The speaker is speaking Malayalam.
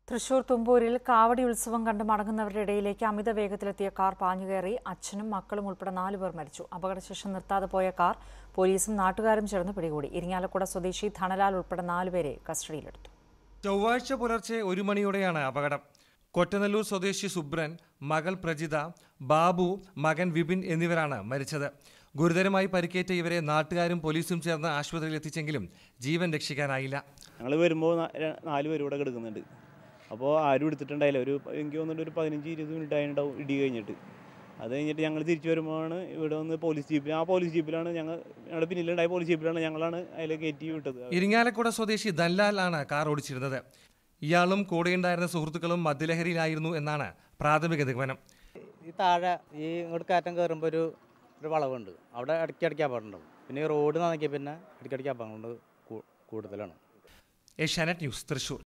തൃശൂർ തുമ്പൂരിൽ കാവടി ഉത്സവം കണ്ട് മടങ്ങുന്നവരുടെ ഇടയിലേക്ക് അമിത വേഗത്തിലെത്തിയ കാർ പാഞ്ഞുകയറി അച്ഛനും മക്കളും ഉൾപ്പെടെ നാലുപേർ മരിച്ചു അപകടശേഷം നിർത്താതെ പോയ കാർ പോലീസും നാട്ടുകാരും ചേർന്ന് പിടികൂടി ഇരിങ്ങാലക്കുട സ്വദേശി ധനലാൽ ഉൾപ്പെടെ നാലുപേരെ കസ്റ്റഡിയിലെടുത്തു ചൊവ്വാഴ്ച പുലർച്ചെ ഒരു മണിയോടെയാണ് അപകടം കൊറ്റനല്ലൂർ സ്വദേശി സുബ്രൻ മകൾ പ്രജിത ബാബു മകൻ വിപിൻ എന്നിവരാണ് മരിച്ചത് ഗുരുതരമായി പരിക്കേറ്റ ഇവരെ നാട്ടുകാരും പോലീസും ചേർന്ന് ആശുപത്രിയിൽ എത്തിച്ചെങ്കിലും ജീവൻ രക്ഷിക്കാനായില്ല ഞങ്ങൾ വരുമ്പോൾ നാല് പേര് ഇവിടെ കിടക്കുന്നുണ്ട് അപ്പോൾ ആരും എടുത്തിട്ടുണ്ടായില്ല ഒരു എനിക്ക് തോന്നുന്നുണ്ട് ഒരു പതിനഞ്ച് ഇരുപത് മിനിറ്റ് ആയിട്ടുണ്ടാവും ഇടി കഴിഞ്ഞിട്ട് അത് കഴിഞ്ഞിട്ട് ഞങ്ങൾ തിരിച്ചു വരുമ്പോഴാണ് ഇവിടെ വന്ന് പോലീസ് ജീപ്പിൽ ആ പോലീസ് ജീപ്പിലാണ് ഞങ്ങൾ ഞങ്ങളുടെ പിന്നിലുണ്ടായ പോലീസ് ജീപ്പിലാണ് ഞങ്ങളാണ് അതിൽ കയറ്റി വിട്ടത് ഇരിങ്ങാലക്കുട സ്വദേശി ദല്ലാൽ ആണ് കാർ ഓടിച്ചിരുന്നത് ഇയാളും കൂടെയുണ്ടായിരുന്ന സുഹൃത്തുക്കളും മദ്യലഹരിയിലായിരുന്നു എന്നാണ് പ്രാഥമിക നിഗമനം ഈ താഴെ ഈ ഇങ്ങോട്ട് കയറ്റം കയറുമ്പോൾ ഒരു ഒരു വളവുണ്ട് അവിടെ ഇടയ്ക്കിടയ്ക്ക് അപകടമുണ്ടാവും പിന്നെ ഈ റോഡ് നനയ്ക്കിയ പിന്നെ ഇടയ്ക്കിടയ്ക്ക് അപകടങ്ങൾ കൂ- കൂടുതലാണ് ഏഷ്യാനെറ്റ് ന്യൂസ് തൃശൂർ